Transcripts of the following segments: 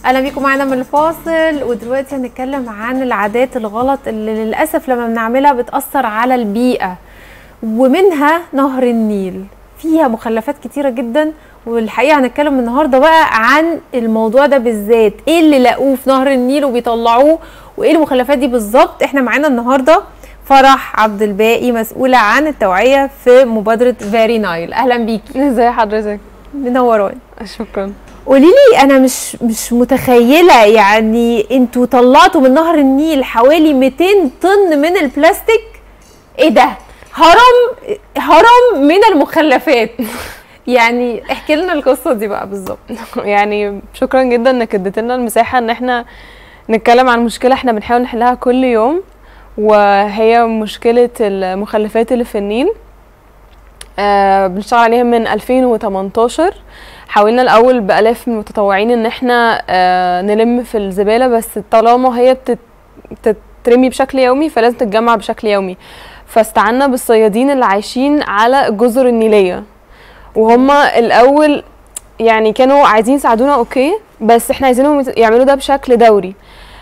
اهلا بيكم معانا من الفاصل ودلوقتي هنتكلم عن العادات الغلط اللي للاسف لما بنعملها بتاثر على البيئه ومنها نهر النيل فيها مخلفات كتيره جدا والحقيقه هنتكلم النهارده بقى عن الموضوع ده بالذات ايه اللي لاقوه في نهر النيل وبيطلعوه وايه المخلفات دي بالظبط احنا معانا النهارده فرح عبد الباقي مسؤوله عن التوعيه في مبادره فيري نايل اهلا بيكي ازي حضرتك منوراني شكرا قولي لي انا مش مش متخيله يعني انتوا طلعتوا من نهر النيل حوالي 200 طن من البلاستيك ايه ده هرم هرم من المخلفات يعني احكي لنا القصه دي بقى بالظبط يعني شكرا جدا انك اديت لنا المساحه ان احنا نتكلم عن مشكله احنا بنحاول نحلها كل يوم وهي مشكله المخلفات اللي في النيل آه بنشتغل عليها من 2018 حاولنا الاول بالاف من المتطوعين ان احنا آه نلم في الزباله بس طالما هي بتت بتترمي بشكل يومي فلازم تتجمع بشكل يومي فاستعنا بالصيادين اللي عايشين على الجزر النيليه وهم الاول يعني كانوا عايزين يساعدونا اوكي بس احنا عايزينهم يعملوا ده بشكل دوري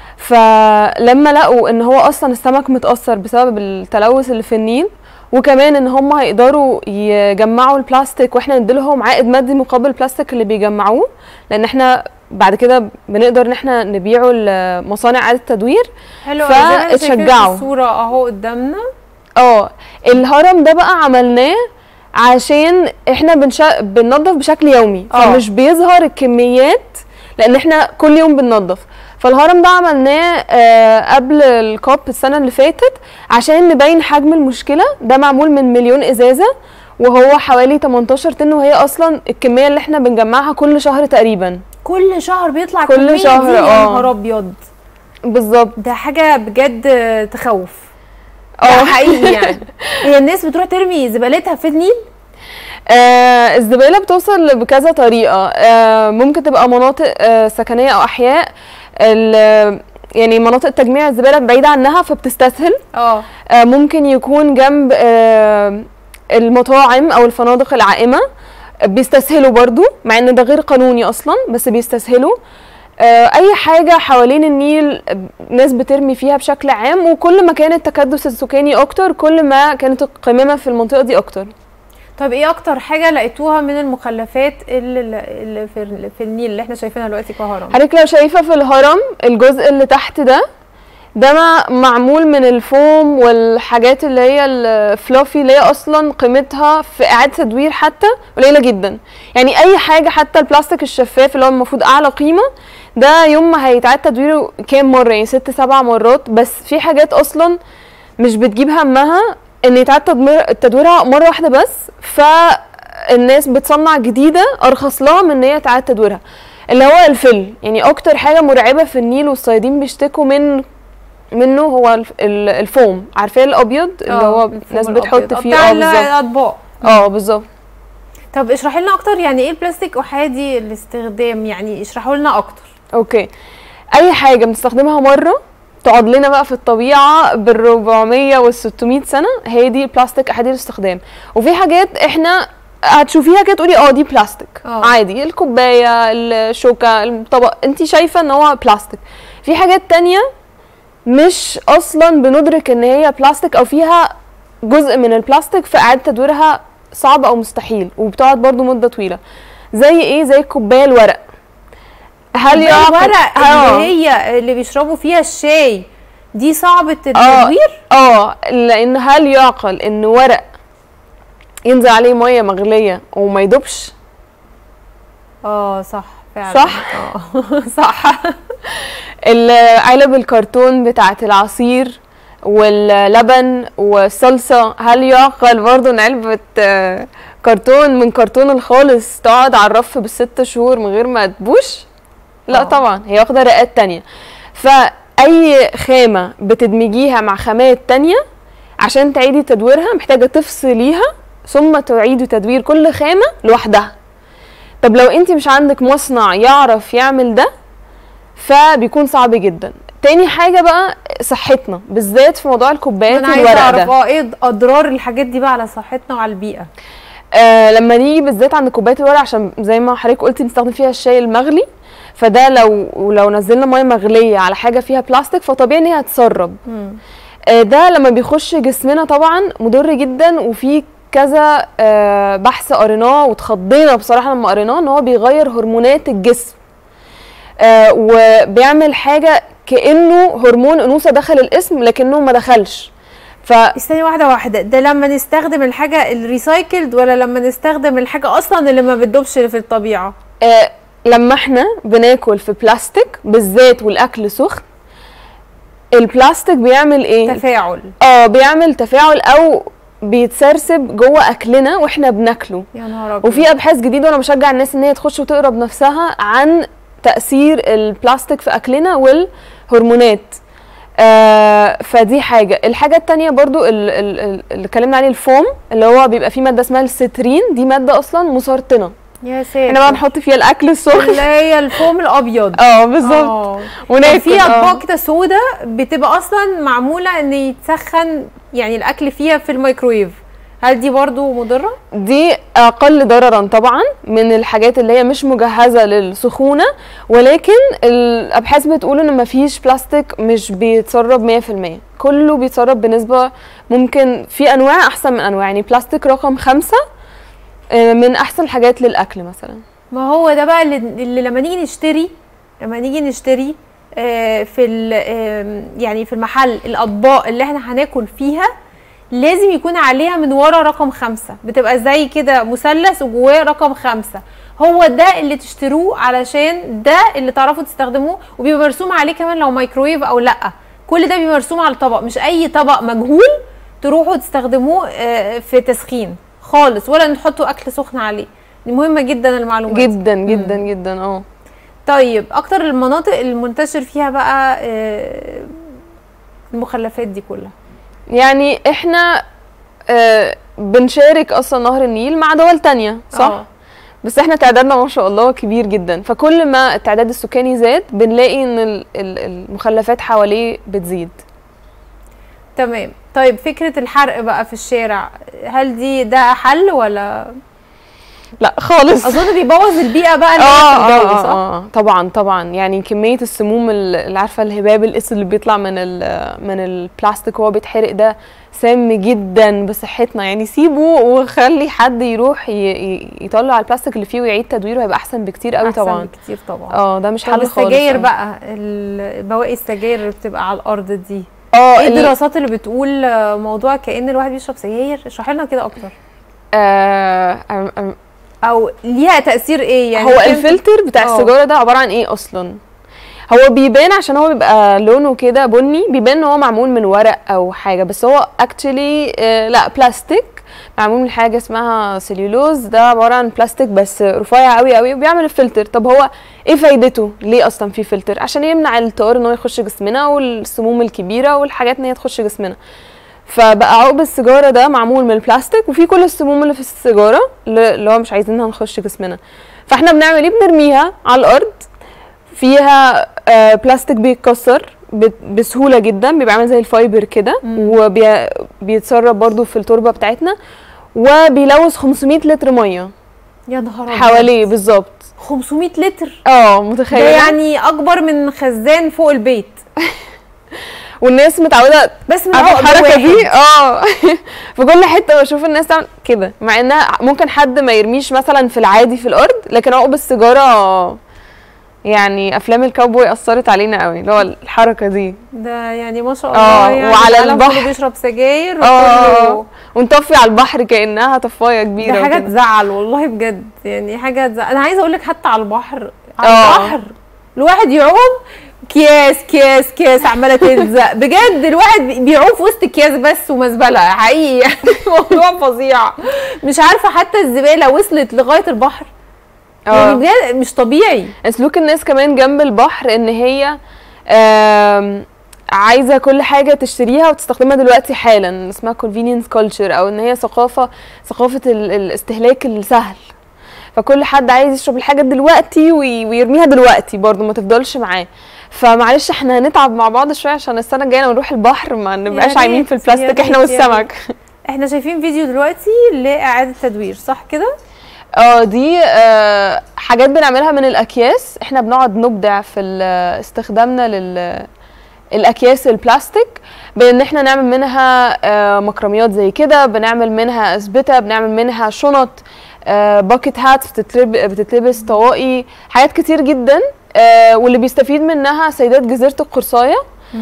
فلما لقوا ان هو اصلا السمك متاثر بسبب التلوث اللي في النيل وكمان ان هم هيقدروا يجمعوا البلاستيك واحنا نديلهم عائد مادي مقابل البلاستيك اللي بيجمعوه لان احنا بعد كده بنقدر ان احنا نبيعه لمصانع اعاده تدوير حلو فاتشجعوا الصوره اهو قدامنا اه الهرم ده بقى عملناه عشان احنا بنشا... بننظف بشكل يومي آه. فمش بيظهر الكميات لان احنا كل يوم بننظف فالهرم ده عملناه آه قبل الكوب السنه اللي فاتت عشان نبين حجم المشكله ده معمول من مليون ازازه وهو حوالي 18 طن وهي اصلا الكميه اللي احنا بنجمعها كل شهر تقريبا كل شهر بيطلع كل كمية شهر، دي يا آه. نهار ابيض بالظبط ده حاجه بجد تخوف ده اه حقيقي يعني هي الناس بتروح ترمي زبالتها في النيل آه الزبالة بتوصل بكذا طريقة آه ممكن تبقى مناطق آه سكنية أو أحياء ال- يعني مناطق تجميع الزبالة بعيدة عنها فبتستسهل اه آه ممكن يكون جنب آه المطاعم أو الفنادق العائمة بيستسهلوا برضو مع ان ده غير قانوني اصلا بس بيستسهلوا آه، اي حاجه حوالين النيل ناس بترمي فيها بشكل عام وكل ما كان التكدس السكاني اكتر كل ما كانت القمامه في المنطقه دي اكتر طب ايه اكتر حاجه لقيتوها من المخلفات اللي, اللي في, في النيل اللي احنا شايفينها دلوقتي كهرم حضرتك لو شايفه في الهرم الجزء اللي تحت ده ده مع- معمول من الفوم والحاجات اللي هي الفلافي اللي هي اصلا قيمتها في اعاده تدوير حتى قليله جدا يعني اي حاجه حتى البلاستيك الشفاف اللي هو المفروض اعلى قيمه ده يوم ما هيتعاد تدويره كام مره يعني ست سبع مرات بس في حاجات اصلا مش بتجيب همها ان يتعاد تدمير تدويرها مره واحده بس فالناس بتصنع جديده ارخص لها من ان هي تعاد تدويرها اللي هو الفل يعني اكتر حاجه مرعبه في النيل والصيادين بيشتكوا من منه هو الف- ال- الفوم عارفاه الابيض اللي آه، هو الفوم ناس الأبيض. بتحط آه، فيه بتاع اه ال- بالظبط الاطباق اه بالظبط طب اشرحي لنا اكتر يعني ايه البلاستيك احادي الاستخدام يعني اشرحوا لنا اكتر اوكي اي حاجه بنستخدمها مره تقعد لنا بقى في الطبيعه بال 400 وال 600 سنه هي دي البلاستيك احادي الاستخدام وفي حاجات احنا هتشوفيها كده تقولي اه دي بلاستيك آه. عادي الكوبايه الشوكه الطبق انت شايفه ان هو بلاستيك في حاجات تانية مش اصلا بندرك ان هي بلاستيك او فيها جزء من البلاستيك فاعاده تدويرها صعب او مستحيل وبتقعد برضو مده طويله زي ايه زي الكوبايه الورق هل يعقل الورق آه. اللي هي اللي بيشربوا فيها الشاي دي صعبة اه التدوير اه لان هل يعقل ان ورق ينزل عليه ميه مغليه وما يدوبش اه صح فعلا صح؟ اه صح علب الكرتون بتاعه العصير واللبن والصلصه هل يعقل برضه ان علبه آه، كرتون من كرتون الخالص تقعد على الرف بالست شهور من غير ما تبوش لا آه. طبعا هي واخده رقات تانية فاي خامه بتدمجيها مع خامات تانية عشان تعيدي تدويرها محتاجه تفصليها ثم تعيدي تدوير كل خامه لوحدها طب لو انت مش عندك مصنع يعرف يعمل ده فبيكون صعب جدا تاني حاجه بقى صحتنا بالذات في موضوع الكوبايات انا عايزه والورق اعرف ده اه ايه اضرار الحاجات دي بقى على صحتنا وعلى البيئة آه لما نيجي بالذات عند كوبايه الورق عشان زي ما حضرتك قلتي بنستخدم فيها الشاي المغلي فده لو لو نزلنا ميه مغليه على حاجه فيها بلاستيك فطبيعي ان هي هتسرب مم. آه، ده لما بيخش جسمنا طبعا مضر جدا وفي كذا آه، بحث قريناه واتخضينا بصراحه لما قريناه ان هو بيغير هرمونات الجسم آه، وبيعمل حاجه كانه هرمون انوثه دخل الاسم لكنه ما دخلش ف استني واحده واحده ده لما نستخدم الحاجه الريسايكلد ولا لما نستخدم الحاجه اصلا اللي ما بتدوبش في الطبيعه آه، لما احنا بناكل في بلاستيك بالذات والاكل سخن البلاستيك بيعمل ايه تفاعل اه بيعمل تفاعل او بيتسرسب جوه اكلنا واحنا بناكله يا نهار ابيض وفي ابحاث جديده وانا بشجع الناس ان هي تخش وتقرا بنفسها عن تاثير البلاستيك في اكلنا والهرمونات آه فدي حاجه الحاجه التانية برضو ال- ال- ال- اللي اتكلمنا عليه الفوم اللي هو بيبقى فيه ماده اسمها السترين دي ماده اصلا مسرطنه يا ساتر احنا بقى نحط فيها الاكل السخن اللي هي الفوم الابيض اه بالظبط اه وناكل في آه. اطباق كده سودا بتبقى اصلا معموله ان يتسخن يعني الاكل فيها في الميكرويف هل دي برضو مضره دي اقل ضررا طبعا من الحاجات اللي هي مش مجهزه للسخونه ولكن الابحاث بتقول ان مفيش بلاستيك مش بيتسرب 100% كله بيتسرب بنسبه ممكن في انواع احسن من انواع يعني بلاستيك رقم خمسة آه، من احسن الحاجات للاكل مثلا ما هو ده بقى اللي, اللي لما نيجي نشتري لما نيجي نشتري آه، في ال- آم، يعني في المحل الاطباق اللي احنا هناكل فيها لازم يكون عليها من ورا رقم خمسة بتبقى زي كده مثلث وجواه رقم خمسة هو ده اللي تشتروه علشان ده اللي تعرفوا تستخدموه وبيبقى مرسوم عليه كمان لو مايكرويف او لا كل ده بيبقى مرسوم على الطبق مش اي طبق مجهول تروحوا تستخدموه آه، في تسخين خالص ولا نحطوا اكل سخن عليه دي مهمه جدا المعلومات دي. جدا جدا جدا اه طيب اكتر المناطق المنتشر فيها بقى آه، المخلفات دي كلها يعني احنا آه، بنشارك اصلا نهر النيل مع دول تانية صح؟ آه. بس احنا تعدادنا ما شاء الله كبير جدا فكل ما التعداد السكاني زاد بنلاقي ان ال- ال- المخلفات حواليه بتزيد تمام طيب فكره الحرق بقى في الشارع هل دي ده حل ولا لا خالص اظن بيبوظ البيئه بقى اللي هي اه في الجو اه, صح آه, اه طبعا طبعا يعني كميه السموم ال- اللي عارفه الهباب الاسود اللي بيطلع من ال- من البلاستيك وهو بيتحرق ده سام جدا بصحتنا يعني سيبه وخلي حد يروح ي- ي- يطلع البلاستيك اللي فيه ويعيد تدويره هيبقى احسن بكتير قوي أحسن طبعا بكتير طبعا اه ده مش طب حل خالص السجاير آه. بقى ال- بواقي السجاير اللي بتبقى على الارض دي اه ايه ال- الدراسات اللي بتقول آه، موضوع كأن الواحد بيشرب سجاير اشرح لنا كده اكتر آه أم- أم- او ليها تأثير ايه يعني هو فهمت- الفلتر بتاع اه. السيجاره ده عباره عن ايه اصلا هو بيبان عشان هو بيبقى لونه كده بني بيبان ان هو معمول من ورق او حاجه بس هو اكشلي لا بلاستيك معمول من حاجه اسمها سليولوز ده عباره عن بلاستيك بس رفيع قوي قوي وبيعمل الفلتر طب هو ايه فايدته ليه اصلا في فلتر عشان يمنع التيار ان هو يخش جسمنا والسموم الكبيره والحاجات ان هي تخش جسمنا فبقى عقب السيجاره ده معمول من البلاستيك وفي كل السموم اللي في السيجاره اللي اللي هو مش عايزينها نخش جسمنا فاحنا بنعمل ايه بنرميها على الارض فيها آه، بلاستيك بيتكسر بت- بسهوله جدا بيبقى عامل زي الفايبر كده وبيتسرب برضو في التربه بتاعتنا وبيلوث 500 لتر ميه يا نهار أبيض. حواليه بالظبط 500 لتر اه ده متخيله يعني اكبر من خزان فوق البيت والناس متعوده بس من عارفه عقب الحركه واحد. دي اه في كل حته بشوف الناس تعمل كده مع انها ممكن حد ما يرميش مثلا في العادي في الارض لكن عقب السيجاره يعني افلام الكاوبوي اثرت علينا قوي اللي هو الحركه دي ده يعني ما شاء اه، الله يعني وعلى العالم كله البحر. بيشرب سجاير اه وكله ونطفي على البحر كانها طفايه كبيره ده حاجه وكده. تزعل والله بجد يعني حاجه تزعل انا عايزه اقول لك حتى على البحر على اه. البحر الواحد يعوم اكياس كياس كياس عماله تلزق بجد الواحد بي- بيعوم في وسط اكياس بس ومزبله حقيقي يعني موضوع فظيع مش عارفه حتى الزباله وصلت لغايه البحر يعني اه بجد مش طبيعي سلوك الناس كمان جنب البحر ان هي آم، عايزه كل حاجه تشتريها وتستخدمها دلوقتي حالا اسمها convenience culture او ان هي ثقافه ثقافه ال- الاستهلاك السهل فكل حد عايز يشرب الحاجه دلوقتي وي- ويرميها دلوقتي برضه ما تفضلش معاه فمعلش احنا هنتعب مع بعض شويه عشان السنه الجايه لما نروح البحر ما نبقاش ريت، عايمين في يا البلاستيك احنا ريت، يا والسمك احنا شايفين فيديو دلوقتي لاعاده تدوير صح كده اه دي آه، حاجات بنعملها من الاكياس احنا بنقعد نبدع في ال- استخدامنا لل الاكياس البلاستيك بان احنا نعمل منها آه، مكرميات زي كده بنعمل منها اسبته بنعمل منها شنط باكيت هات بتتلب- بتتلبس طواقي حاجات كتير جدا آه، واللي بيستفيد منها سيدات جزيره القرصايه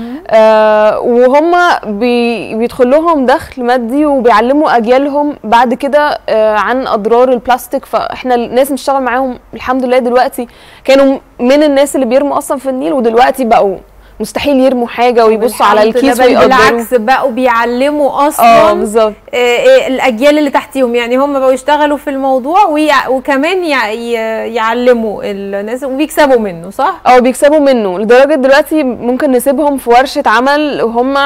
آه وهم بي بيدخل لهم دخل مادي وبيعلموا اجيالهم بعد كده آه عن اضرار البلاستيك فاحنا الناس بنشتغل معاهم الحمد لله دلوقتي كانوا من الناس اللي بيرموا اصلا في النيل ودلوقتي بقوا مستحيل يرموا حاجه ويبصوا على الحمد لله، الكيس بل ويقدروا بالعكس بقوا بيعلموا اه اصلا بالظبط آه، آه، الاجيال اللي تحتيهم يعني هم بقوا يشتغلوا في الموضوع ويع- وكمان يع- ي- يعلموا الناس وبيكسبوا منه صح اه بيكسبوا منه لدرجه دلوقتي ممكن نسيبهم في ورشه عمل وهم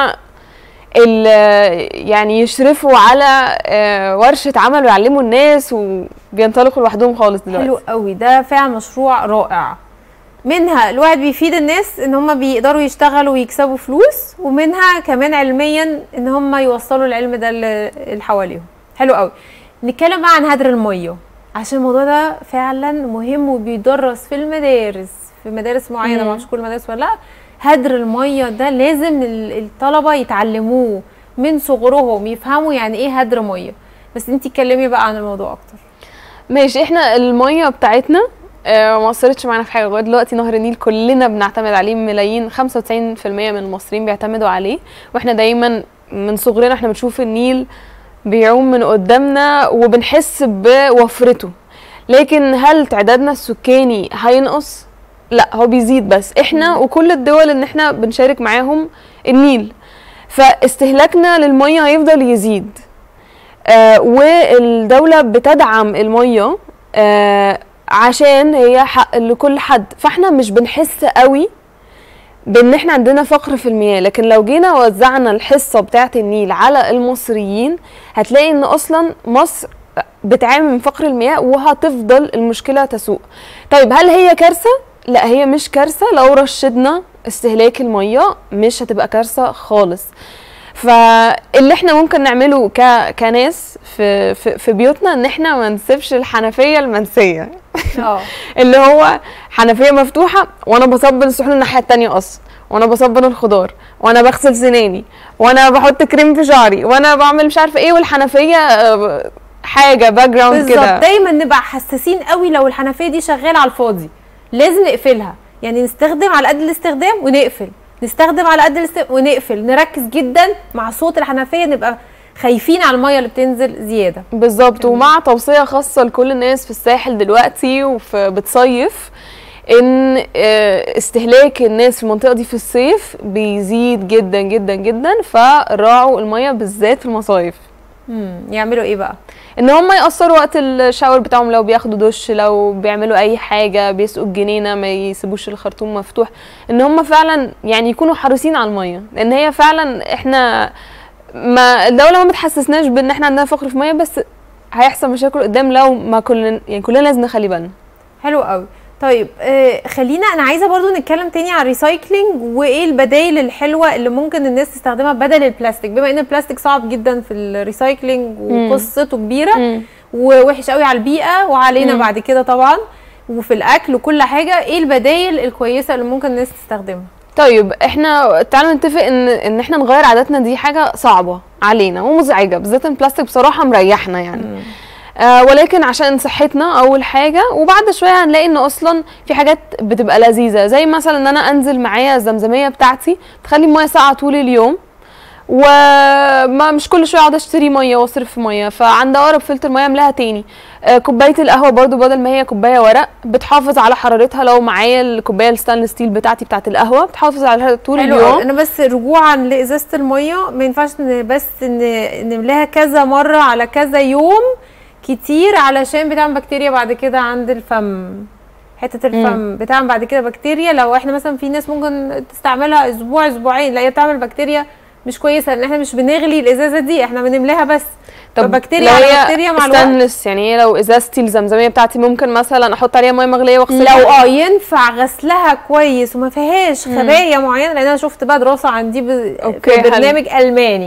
ال- يعني يشرفوا على آه، ورشه عمل ويعلموا الناس وبينطلقوا لوحدهم خالص دلوقتي حلو قوي ده فعلا مشروع رائع منها الواحد بيفيد الناس ان هم بيقدروا يشتغلوا ويكسبوا فلوس ومنها كمان علميا ان هم يوصلوا العلم ده ل- اللي حواليهم حلو قوي نتكلم بقى عن هدر الميه عشان الموضوع ده فعلا مهم وبيدرس في المدارس في مدارس معينه مم. معرفش كل المدارس ولا لا هدر الميه ده لازم ال- الطلبه يتعلموه من صغرهم يفهموا يعني ايه هدر ميه بس انتي اتكلمي بقى عن الموضوع اكتر ماشي احنا الميه بتاعتنا آه، ما اثرتش معانا في حاجه لغايه دلوقتي نهر النيل كلنا بنعتمد عليه ملايين 95% من المصريين بيعتمدوا عليه واحنا دايما من صغرنا احنا بنشوف النيل بيعوم من قدامنا وبنحس بوفرته لكن هل تعدادنا السكاني هينقص لا هو بيزيد بس احنا وكل الدول ان احنا بنشارك معاهم النيل فاستهلاكنا للميه هيفضل يزيد آه والدولة بتدعم المية آه عشان هي حق لكل حد فاحنا مش بنحس قوي بان احنا عندنا فقر في المياه لكن لو جينا وزعنا الحصة بتاعة النيل على المصريين هتلاقي ان اصلا مصر بتعاني من فقر المياه وهتفضل المشكلة تسوء طيب هل هي كارثة؟ لا هي مش كارثة لو رشدنا استهلاك المية مش هتبقى كارثة خالص فاللي احنا ممكن نعمله ك... كناس في... في في بيوتنا ان احنا ما نسيبش الحنفيه المنسيه اه اللي هو حنفيه مفتوحه وانا بصبن الصحون الناحيه التانية اصلا وانا بصبن الخضار وانا بغسل سناني وانا بحط كريم في شعري وانا بعمل مش عارفه ايه والحنفيه آه، حاجه باك جراوند بالظبط كده دايما نبقى حساسين قوي لو الحنفيه دي شغاله على الفاضي لازم نقفلها يعني نستخدم على قد الاستخدام ونقفل نستخدم على قد الاستخدام ونقفل نركز جدا مع صوت الحنفيه نبقى خايفين على الميه اللي بتنزل زياده بالظبط ومع توصيه خاصه لكل الناس في الساحل دلوقتي وفي بتصيف ان آه، استهلاك الناس في المنطقه دي في الصيف بيزيد جدا جدا جدا فراعوا الميه بالذات في المصايف مم. يعملوا ايه بقى ان هم يقصروا وقت الشاور بتاعهم لو بياخدوا دش لو بيعملوا اي حاجه بيسقوا الجنينه ما يسيبوش الخرطوم مفتوح ان هم فعلا يعني يكونوا حريصين على الميه لان هي فعلا احنا ما الدوله ما بتحسسناش بان احنا عندنا فقر في ميه بس هيحصل مشاكل قدام لو ما كلنا يعني كلنا لازم نخلي بالنا حلو قوي طيب آه خلينا انا عايزه برضو نتكلم تاني عن الريسايكلينج وايه البدائل الحلوه اللي ممكن الناس تستخدمها بدل البلاستيك بما ان البلاستيك صعب جدا في الريسايكلينج وقصته كبيره مم. ووحش قوي على البيئه وعلينا مم. بعد كده طبعا وفي الاكل وكل حاجه ايه البدائل الكويسه اللي ممكن الناس تستخدمها طيب احنا تعالوا نتفق ان ان احنا نغير عاداتنا دي حاجه صعبه علينا ومزعجه بالذات البلاستيك بصراحه مريحنا يعني آه ولكن عشان صحتنا اول حاجه وبعد شويه هنلاقي ان اصلا في حاجات بتبقى لذيذه زي مثلا ان انا انزل معايا الزمزميه بتاعتي تخلي الميه ساقعه طول اليوم وما مش كل شويه اقعد اشتري ميه واصرف في ميه فعند اقرب فلتر ميه املاها تاني آه كوبايه القهوه برضو بدل ما هي كوبايه ورق بتحافظ على حرارتها لو معايا الكوبايه الستانلس ستيل بتاعتي بتاعت القهوه بتحافظ عليها طول حلو اليوم قوي. انا بس رجوعا لازازه الميه ما ينفعش ان بس ن- نملاها كذا مره على كذا يوم كتير علشان بتعمل بكتيريا بعد كده عند الفم حته الفم بتعمل بعد كده بكتيريا لو احنا مثلا في ناس ممكن تستعملها اسبوع اسبوعين لا هي بتعمل بكتيريا مش كويسه لان احنا مش بنغلي الازازه دي احنا بنملاها بس فبكتيريا لو على هي بكتيريا مع الوقت ستانلس يعني هي لو ازازتي الزمزميه بتاعتي ممكن مثلا احط عليها ميه مغليه واغسلها لو اه ينفع غسلها كويس وما فيهاش خبايا معينه لان انا شفت بقى دراسه عن دي ب... أوكي، في حلو. برنامج الماني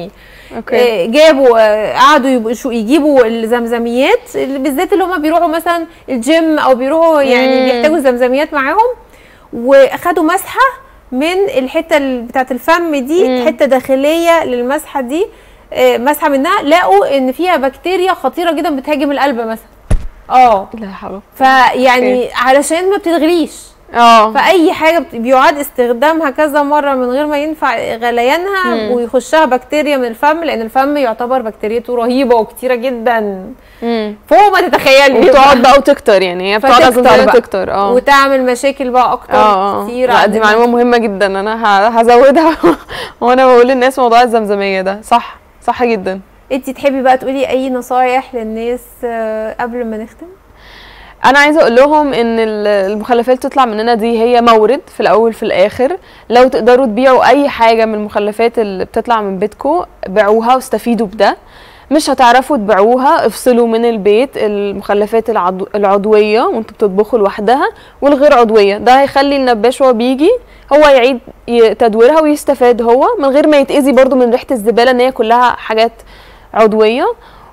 اوكي آه، جابوا آه، قعدوا يبقوا شو- يجيبوا الزمزميات اللي بالذات اللي هم بيروحوا مثلا الجيم او بيروحوا يعني مم. بيحتاجوا زمزميات معاهم واخدوا مسحه من الحته ال- بتاعه الفم دي مم. حته داخليه للمسحه دي آه، مسحه منها لقوا ان فيها بكتيريا خطيره جدا بتهاجم القلب مثلا اه لا حول فيعني علشان ما بتتغليش اه فاي حاجه بت- بيعاد استخدامها كذا مره من غير ما ينفع غليانها مم. ويخشها بكتيريا من الفم لان الفم يعتبر بكتيريته رهيبه وكتيره جدا امم فوق ما تتخيلي وتقعد بقى وتكتر يعني هي بتقعد فتكتر زي بقى. تكتر اه وتعمل مشاكل بقى اكتر اه اه كتير لا دي عندنا. معلومه مهمه جدا انا ه- هزودها وانا بقول للناس موضوع الزمزميه ده صح صح جدا انت تحبي بقى تقولي اي نصايح للناس آه، قبل ما نختم انا عايزه اقول لهم ان ال- المخلفات تطلع مننا دي هي مورد في الاول في الاخر لو تقدروا تبيعوا اي حاجه من المخلفات اللي بتطلع من بيتكم بيعوها واستفيدوا بده مش هتعرفوا تبيعوها افصلوا من البيت المخلفات العضو العضويه وانتوا بتطبخوا لوحدها والغير عضويه ده هيخلي النباش وهو بيجي هو يعيد ي- تدويرها ويستفاد هو من غير ما يتاذي برضو من ريحه الزباله ان هي كلها حاجات عضويه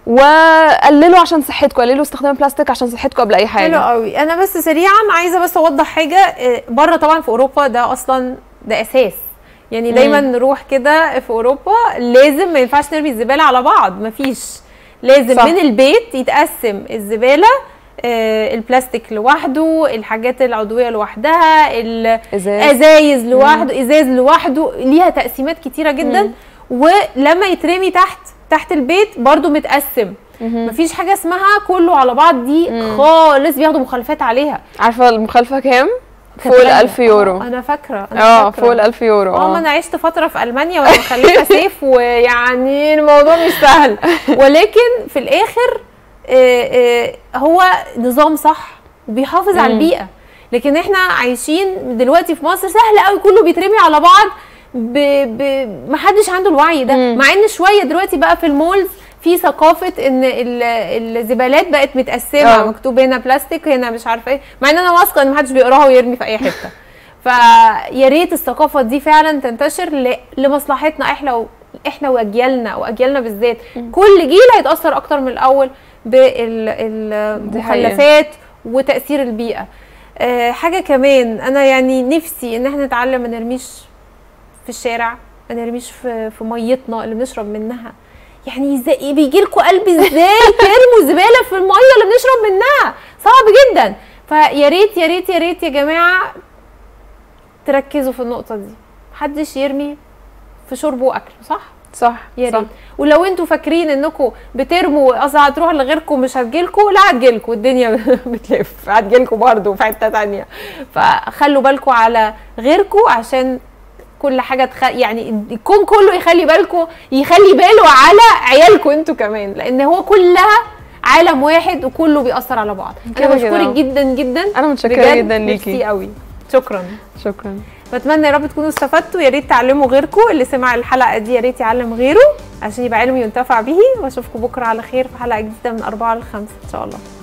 وقللوا عشان صحتكم قللوا استخدام البلاستيك عشان صحتكم قبل اي حاجه حلو قوي انا بس سريعا عايزه بس اوضح حاجه آه، بره طبعا في اوروبا ده اصلا ده اساس يعني دايما نروح كده في اوروبا لازم ما ينفعش نرمي الزباله على بعض مفيش لازم صح. صح. من البيت يتقسم الزباله آه، البلاستيك لوحده الحاجات العضويه لوحدها ال- ازاي ازايز لوحده ازاز لوحده ليها تقسيمات كتيره جدا مم. ولما يترمي تحت تحت البيت برضو متقسم مفيش حاجه اسمها كله على بعض دي مم. خالص بياخدوا مخالفات عليها عارفه المخالفه كام كانت فوق ال غالية. 1000 يورو آه، انا فاكره أنا اه فاكرة. فوق ال 1000 يورو اه ما اه انا عشت فتره في المانيا وانا مخلفه سيف ويعني الموضوع مش سهل ولكن في الاخر آه، آه، هو نظام صح وبيحافظ على مم. البيئه لكن احنا عايشين دلوقتي في مصر سهل قوي كله بيترمي على بعض ب... ب... محدش عنده الوعي ده مم. مع ان شويه دلوقتي بقى في المولز في ثقافه ان ال- الزبالات بقت متقسمه آه. مكتوب هنا بلاستيك هنا مش عارفه ايه مع ان انا واثقه ان محدش بيقراها ويرمي في اي حته فيا ريت الثقافه دي فعلا تنتشر ل... لمصلحتنا احنا و... احنا واجيالنا واجيالنا بالذات كل جيل هيتاثر اكتر من الاول بالمخلفات وتاثير البيئه أه حاجه كمان انا يعني نفسي ان احنا نتعلم ما نرميش في الشارع ما نرميش في, في ميتنا اللي بنشرب منها يعني ازاي بيجي لكم قلب ازاي ترموا زباله في الميه اللي بنشرب منها صعب جدا فيا ريت يا ريت يا ريت يا جماعه تركزوا في النقطه دي محدش يرمي في شرب واكل صح صح يا صح. ريت ولو انتوا فاكرين انكم بترموا اصل هتروح لغيركم مش هتجيلكم لا هتجيلكم الدنيا بتلف هتجيلكم برضه في حته تانية فخلوا بالكم على غيركم عشان كل حاجه تخ... يعني الكون كله يخلي بالكم يخلي باله على عيالكم انتوا كمان لان هو كلها عالم واحد وكله بيأثر على بعض انا كده كده. بشكرك جدا جدا انا متشكره بجد جدا ميرسي ليكي قوي شكرا شكرا بتمنى يا رب تكونوا استفدتوا يا ريت تعلموا غيركم اللي سمع الحلقه دي يا ريت يعلم غيره عشان يبقى علم ينتفع به واشوفكم بكره على خير في حلقه جديده من 4 ل 5 ان شاء الله